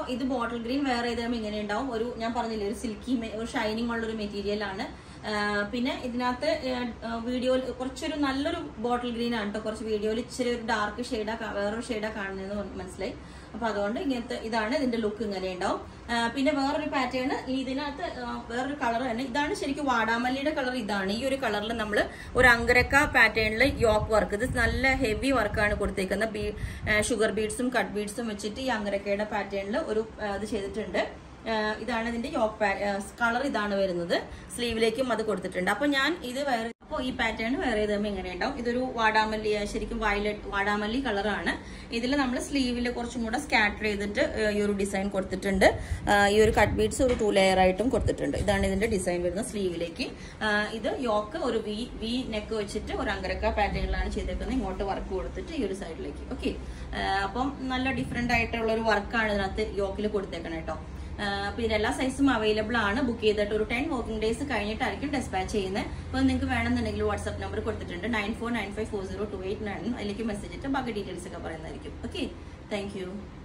ഇത് bottle green വേറെ ഏതാകുമ്പോൾ ഇങ്ങനെ ഉണ്ടാവും ഒരു ഞാൻ പറഞ്ഞില്ലേ ഒരു സിൽക്കി ഒരു ഷൈനിങ് ഉള്ള ഒരു മെറ്റീരിയൽ ആണ് ആ, പിന്നെ ഇതിനകത്ത് വീഡിയോയിൽ കുറച്ചൊരു നല്ലൊരു ബോട്ടിൽ ഗ്രീൻ ആണ് കേട്ടോ കുറച്ച് വീഡിയോയിൽ ഇച്ചിരി ഒരു ഡാർക്ക് ഷെയ്ഡാ വേറൊരു ഷെയ്ഡാ കാണുന്നതെന്ന് മനസ്സിലായി അപ്പൊ അതുകൊണ്ട് ഇങ്ങനത്തെ ഇതാണ് ഇതിന്റെ ലുക്ക് ഇങ്ങനെ ഉണ്ടാവും ആ, പിന്നെ വേറൊരു പാറ്റേൺ ഇതിനകത്ത് ആ, വേറൊരു കളർ തന്നെ ഇതാണ് ശരിക്കും വാടാമല്ലിയുടെ കളർ ഇതാണ് ഈ ഒരു കളറിൽ നമ്മൾ ഒരു അങ്കരക്ക പാറ്റേണിൽ യോക്ക് വർക്ക് ഇത് നല്ല ഹെവി വർക്കാണ് കൊടുത്തേക്കുന്നത് ബീ ഷുഗർ ബീഡ്സും കട്ട് ബീഡ്സും വെച്ചിട്ട് ഈ അങ്കരക്കയുടെ പാറ്റേണിൽ ഒരു ആ, ഇത് ചെയ്തിട്ടുണ്ട് ആ, ഇതാണ് ഇതിന്റെ യോക്ക് കളർ ഇതാണ് വരുന്നത് സ്ലീവിലേക്കും അത് കൊടുത്തിട്ടുണ്ട് അപ്പൊ ഞാൻ ഇത് വേറെ അപ്പോൾ ഈ പാറ്റേൺ വേറെ ഇതുമ്പോൾ ഇങ്ങനെ ഉണ്ടാവും ഇതൊരു വാടാമല്ലി ആ, ശരിക്കും വയലറ്റ് വാടാമല്ലി കളറാണ് ഇതിൽ നമ്മൾ സ്ലീവിൽ കുറച്ചും കൂടെ സ്കാറ്റർ ചെയ്തിട്ട് ആ, ഈ ഒരു ഡിസൈൻ കൊടുത്തിട്ടുണ്ട് ആ, ഈ ഒരു കട്ട് ബീഡ്സ് ഒരു ടു ലെയർ ആയിട്ടും കൊടുത്തിട്ടുണ്ട് ഇതാണ് ഇതിന്റെ ഡിസൈൻ വരുന്നത് സ്ലീവിലേക്ക് ആ, ഇത് യോക്ക് ഒരു വി വി നെക്ക് വെച്ചിട്ട് ഒരു അങ്കരക്ക പാറ്റേണിലാണ് ചെയ്തേക്കുന്നത് ഇങ്ങോട്ട് വർക്ക് കൊടുത്തിട്ട് ഈ ഒരു സൈഡിലേക്ക് ഓക്കെ അപ്പം നല്ല ഡിഫറെന്റ് ആയിട്ടുള്ള ഒരു വർക്കാണ് ഇതിനകത്ത് യോക്കിൽ കൊടുത്തേക്കണം കേട്ടോ ആ, പിന്നെ എല്ലാ സൈസും അവൈലബിൾ ആണ് ബുക്ക് ചെയ്തിട്ട് ഒരു ടെൻ വർക്കിംഗ് ഡേയ്സ് കഴിഞ്ഞിട്ടായിരിക്കും ഡെസ്പാച്ച് ചെയ്യുന്നത് അപ്പോൾ നിങ്ങൾക്ക് വേണമെന്നുണ്ടെങ്കിൽ വാട്സ്ആപ്പ് നമ്പർ കൊടുത്തിട്ടുണ്ട് nine four nine five four zero two eight nine അതിലേക്ക് മെസ്സേജ് ഇട്ട് ബാക്കി ഡീറ്റെയിൽസ് ഒക്കെ പറയുന്നതായിരിക്കും ഓക്കെ താങ്ക് യു